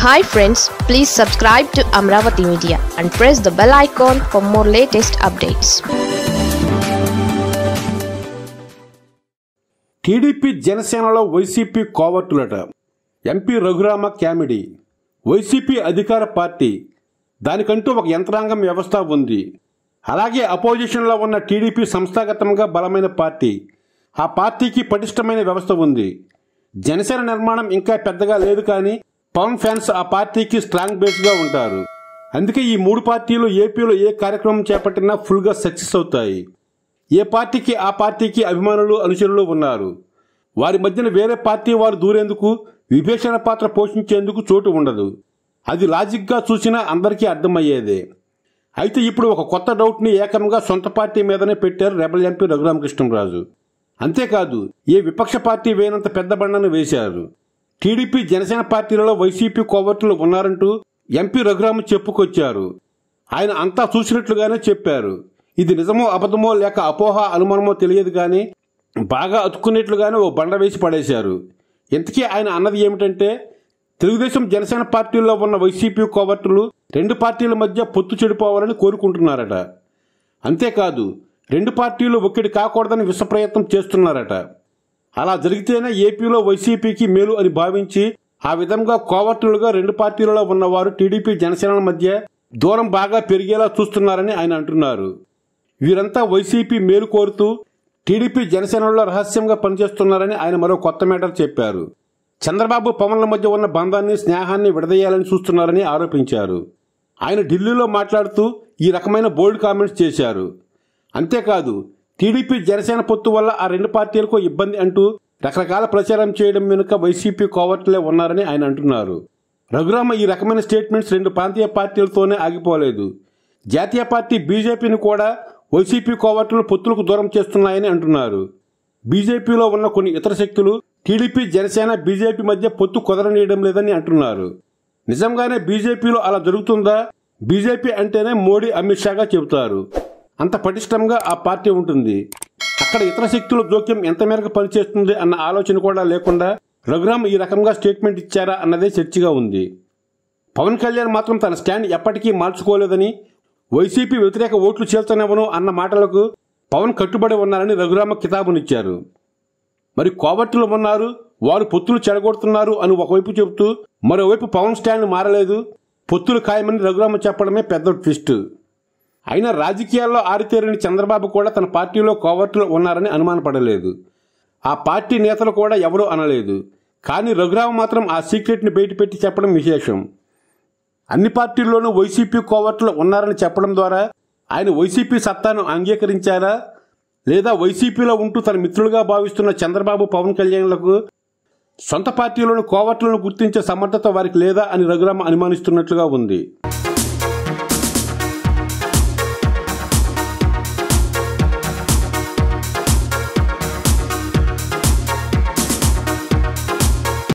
hi friends please subscribe to Amaravati media and press the bell icon for more latest updates TDP జనసేనలో YCP కోవట్టులట MP Raghurama క్యామిడి YCP అధికార party దానికంటూ ఒక యంత్రాంగం వ్యవస్థ ఉంది అలాగే అపోజిషన్లో ఉన్న టీడీపీ సంస్థాగతంగా బలమైన పార్టీ ఆ పార్టీకి పటిష్టమైన వ్యవస్థ ఉంది జనసేన నిర్మాణం ఇంకా పెద్దగా లేదు కానీ పవన్ ఫ్యాన్స్ ఆ పార్టీకి స్ట్రాంగ్ బేస్గా ఉంటారు అందుకే ఈ మూడు పార్టీలు ఏపీలో ఏ కార్యక్రమం చేపట్టినా ఫుల్గా సక్సెస్ అవుతాయి ఏ పార్టీకి ఆ పార్టీకి అభిమానులు అనుచరులు ఉన్నారు వారి మధ్యన వేరే పార్టీ వారు దూరేందుకు విభేషణ పాత్ర పోషించేందుకు చోటు ఉండదు అది లాజిక్గా చూసినా అందరికీ అర్థమయ్యేదే అయితే ఇప్పుడు ఒక కొత్త డౌట్ని ఏకంగా సొంత పార్టీ మీదనే పెట్టారు రెబల్ ఎంపీ రఘురామకృష్ణరాజు అంతేకాదు ఏ విపక్ష పార్టీ వేయనంత పెద్ద బండను వేశారు టీడీపీ జనసేన పార్టీలలో వైసీపీ కోవట్లు ఉన్నారంటూ ఎంపీ రఘురామ చెప్పుకొచ్చారు ఆయన అంతా చూసినట్లుగానే చెప్పారు ఇది నిజమో అబద్ధమో లేక అపోహ అనుమానమో తెలియదు కానీ బాగా అతుక్కునేట్లుగానే ఓ బండ వేసి పడేశారు ఇంతకీ ఆయన అన్నది ఏమిటంటే తెలుగుదేశం జనసేన పార్టీల్లో ఉన్న వైసీపీ కోవర్టులు రెండు పార్టీల మధ్య పొత్తు చెడిపోవాలని కోరుకుంటున్నారట అంతేకాదు రెండు పార్టీలు ఒక్కటి కాకూడదని విష ప్రయత్నం చేస్తున్నారట అలా జరిగితేనే ఏపీలో వైసీపీకి మేలు అని భావించి ఆ విధంగా కోవర్టులుగా రెండు పార్టీలలో ఉన్నవారు టీడీపీ జనసేన మధ్య దూరం బాగా పెరిగేలా చూస్తున్నారని ఆయన అంటున్నారు వీరంతా వైసీపీ మేలు కోరుతూ టీడీపీ జనసేనలో రహస్యంగా పనిచేస్తున్నారని ఆయన మరో కొత్త మేటర్ చెప్పారు చంద్రబాబు పవన్ల మధ్య ఉన్న బంధాన్ని స్నేహాన్ని విడదీయాలని చూస్తున్నారని ఆరోపించారు ఆయన ఢిల్లీలో మాట్లాడుతూ ఈ రకమైన బోల్డ్ కామెంట్స్ చేశారు అంతేకాదు టీడీపీ జనసేన పొత్తు వల్ల ఆ రెండు పార్టీలకు ఇబ్బంది అంటూ రకరకాల ప్రచారం చేయడం వెనుక వైసీపీ కోవర్ట్లే ఉన్నారని ఆయన అంటున్నారు రఘురామ ఈ రకమైన స్టేట్మెంట్స్ రెండు ప్రాంతీయ పార్టీలతోనే ఆగిపోలేదు జాతీయ పార్టీ బీజేపీని కూడా వైసీపీ కోవర్టులు పొత్తులకు దూరం చేస్తున్నాయని అంటున్నారు బీజేపీలో ఉన్న కొన్ని ఇతర శక్తులు టీడీపీ జనసేన బీజేపీ మధ్య పొత్తు కుదరనీయడం లేదని అంటున్నారు నిజంగానే బీజేపీలో అలా జరుగుతుందా బీజేపీ అంటేనే మోడీ అమిత్ షాగా చెబుతారు అంత పటిష్టంగా ఆ పార్టీ ఉంటుంది అక్కడ ఇతర శక్తుల జోక్యం ఎంత మేరకు పనిచేస్తుంది అన్న ఆలోచన కూడా లేకుండా రఘురామ్ ఈ రకంగా స్టేట్మెంట్ ఇచ్చారా అన్నదే చర్చగా ఉంది పవన్ కళ్యాణ్ మాత్రం తన స్టాండ్ ఎప్పటికీ మార్చుకోలేదని వైసీపీ వ్యతిరేక ఓట్లు చేల్చనివ్వను అన్న మాటలకు పవన్ కట్టుబడి ఉన్నారని రఘురామ కితాబునిచ్చారు మరి కోబట్టులు ఉన్నారు వారు పొత్తులు చెడగొడుతున్నారు అని ఒకవైపు చెబుతూ మరోవైపు పవన్ స్టాండ్ మారలేదు పొత్తులు ఖాయమని రఘురామ చెప్పడమే పెద్ద ట్విస్ట్ అయినా రాజకీయాల్లో ఆరితేరిన చంద్రబాబు కూడా తన పార్టీలో కోవర్టులు ఉన్నారని అనుమానపడలేదు ఆ పార్టీ నేతలు కూడా ఎవరూ అనలేదు కానీ రఘురామ మాత్రం ఆ సీక్రెట్ని బయటపెట్టి చెప్పడం విశేషం అన్ని పార్టీల్లోనూ వైసీపీ కోవర్టులు ఉన్నారని చెప్పడం ద్వారా ఆయన వైసీపీ సత్తాను అంగీకరించారా లేదా వైసీపీలో ఉంటూ తన మిత్రులుగా భావిస్తున్న చంద్రబాబు పవన్ కళ్యాణ్లకు సొంత పార్టీలోని కోవర్టులను గుర్తించే సమర్థత వారికి లేదా అని రఘురామ అనుమానిస్తున్నట్లుగా ఉంది